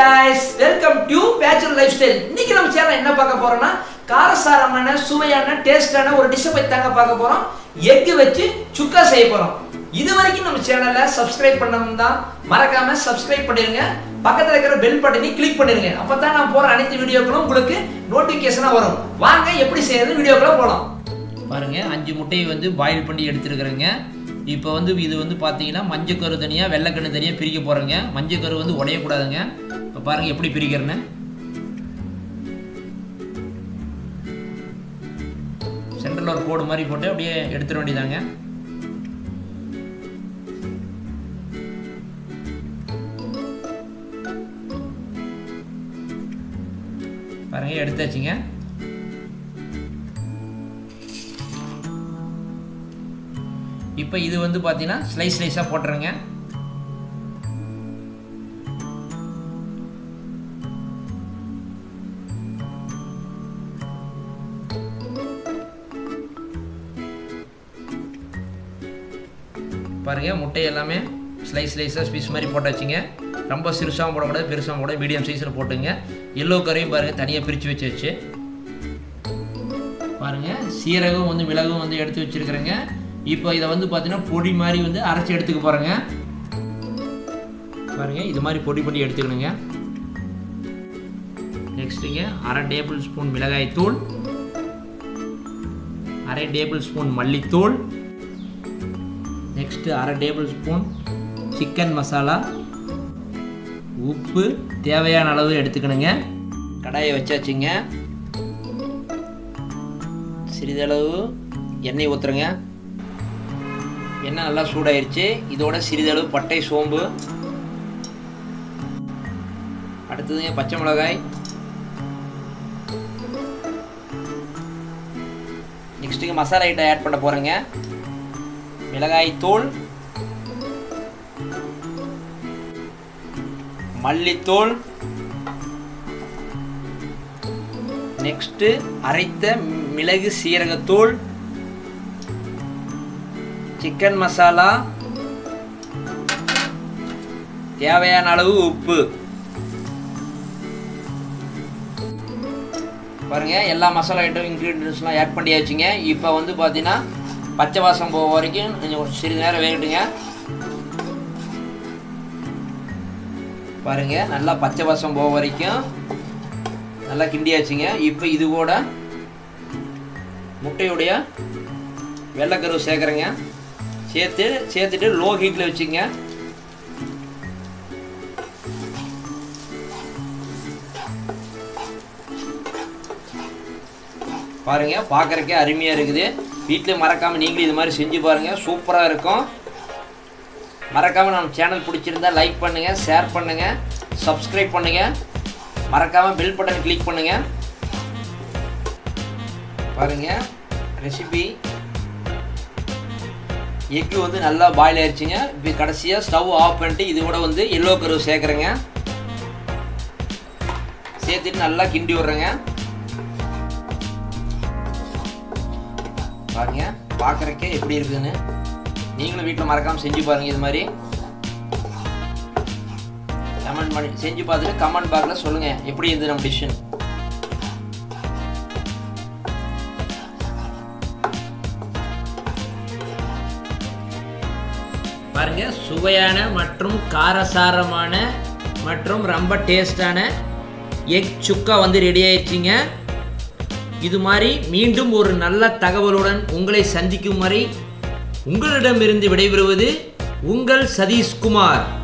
guys welcome to bachelor lifestyle இன்னைக்கு நம்ம channel என்ன பார்க்க போறோம்னா காரசாரமான சுவையான டேஸ்டான ஒரு டிஷ்ஷை பத்தி தாங்க பார்க்க போறோம் எக் வச்சு சுக்கா செய்ய போறோம் இது வரைக்கும் நம்ம சேனலை சப்ஸ்கிரைப் பண்ணணும் தான் மறக்காம சப்ஸ்கிரைப் பண்ணிருங்க பக்கத்துல இருக்கிற பெல் பட்டனை கிளிக் பண்ணிருங்க அப்பதான் நான் போற அனைத்து வீடியோக்களும் உங்களுக்கு நோட்டிபிகேஷனா வரும் வாங்க எப்படி செய்யறது வீடியோக்குள்ள போலாம் பாருங்க அஞ்சு முட்டையை வந்து பாயில் பண்ணி எடுத்துருக்குறேங்க இப்போ வந்து இது வந்து பார்த்தீங்கன்னா மஞ்சக்கரு தனியாக வெள்ளைக்கண்ணு தனியாக பிரிக்க போகிறேங்க மஞ்சக்கரு வந்து உடையக்கூடாதுங்க இப்போ பாருங்க எப்படி பிரிக்கிறேன்னு சென்டரில் ஒரு கோடு மாதிரி போட்டு அப்படியே எடுத்துட வேண்டியதாங்க பாருங்க எடுத்தாச்சுங்க இப்போ இது வந்து பார்த்தீங்கன்னா ஸ்லைஸ் ஸ்லைஸாக போட்டுருங்க பாருங்க முட்டை எல்லாமே ஸ்லைஸ் ஸ்லைஸாக பீஸ் மாதிரி போட்டாச்சுங்க ரொம்ப சிறுசாகவும் போடக்கூடாது பெருசாகவும் போட மீடியம் சைஸில் போட்டுங்க எல்லோ கரையும் பாருங்கள் தனியாக பிரித்து வச்சு வச்சு பாருங்கள் சீரகம் வந்து மிளகும் வந்து எடுத்து வச்சுருக்குறேங்க இப்போ இதை வந்து பார்த்தீங்கன்னா பொடி மாதிரி வந்து அரைச்சி எடுத்துக்க போகிறேங்க பாருங்கள் இது மாதிரி பொடி பொடி எடுத்துக்கணுங்க நெக்ஸ்ட்டுங்க அரை டேபிள் ஸ்பூன் மிளகாய் தூள் அரை டேபிள் ஸ்பூன் மல்லித்தூள் நெக்ஸ்ட்டு அரை டேபிள் ஸ்பூன் சிக்கன் மசாலா உப்பு தேவையான அளவு எடுத்துக்கணுங்க கடாயை வச்சாச்சுங்க சிறிதளவு எண்ணெய் ஊற்றுறங்க எண்ணெய் நல்லா சூடாயிருச்சு இதோட சிறிதளவு பட்டை சோம்பு அடுத்ததுங்க பச்சை மிளகாய் நெக்ஸ்ட்டுங்க மசாலா ஐட்டம் ஆட் பண்ண போகிறேங்க மிளகாய் தூள் மல்லித்தூள் நெக்ஸ்ட்டு அரைத்த மிளகு சீரகத்தூள் சிக்கன் மசாலா தேவையான அளவு உப்பு பாருங்க எல்லா மசாலா ஐட்டம் இன்க்ரீடியன்ஸ்லாம் ஆட் பண்ணியாச்சுங்க இப்போ வந்து பார்த்தீங்கன்னா பச்சை வாசம் போக வரைக்கும் கொஞ்சம் சிறிது நேரம் வேகட்டுங்க பாருங்க நல்லா பச்சை வாசம் போக வரைக்கும் நல்லா கிண்டியாச்சுங்க இப்போ இது கூட முட்டையுடைய வெள்ளைக்கருவு சேர்க்குறேங்க சேர்த்து சேர்த்துட்டு லோ ஹீட்டில் வச்சுங்க பாருங்க பார்க்குறக்கே அருமையாக இருக்குது வீட்டில் மறக்காமல் நீங்களும் இது மாதிரி செஞ்சு பாருங்கள் சூப்பராக இருக்கும் மறக்காமல் நம்ம சேனல் பிடிச்சிருந்தா லைக் பண்ணுங்கள் ஷேர் பண்ணுங்கள் சப்ஸ்கிரைப் பண்ணுங்கள் மறக்காமல் பெல் பட்டன் கிளிக் பண்ணுங்கள் பாருங்கள் ரெசிபி எக்கு வந்து நல்லா பாயில் ஆயிடுச்சுங்க இப்போ கடைசியாக ஸ்டவ் ஆஃப் பண்ணிட்டு இது கூட வந்து எல்லோ கருவு சேர்க்குறேங்க சேர்த்துட்டு நல்லா கிண்டி விட்றேங்க பாருங்க பார்க்குறக்கே எப்படி இருக்குதுன்னு நீங்களும் வீட்டில் மறக்காமல் செஞ்சு பாருங்கள் இது மாதிரி கமெண்ட் பண்ணி செஞ்சு பார்த்துட்டு கமெண்ட் பாக்ஸில் சொல்லுங்கள் எப்படி இருந்தது நம்ம டிஷ்ஷன் பாருங்க சுவையான மற்றும் காரசாரமான மற்றும் ரொம்ப டேஸ்டான எக் சுக்கா வந்து ரெடி ஆயிடுச்சிங்க இது மாதிரி மீண்டும் ஒரு நல்ல தகவலுடன் உங்களை சந்திக்கும் வரை உங்களிடமிருந்து விடைபெறுவது உங்கள் சதீஷ்குமார்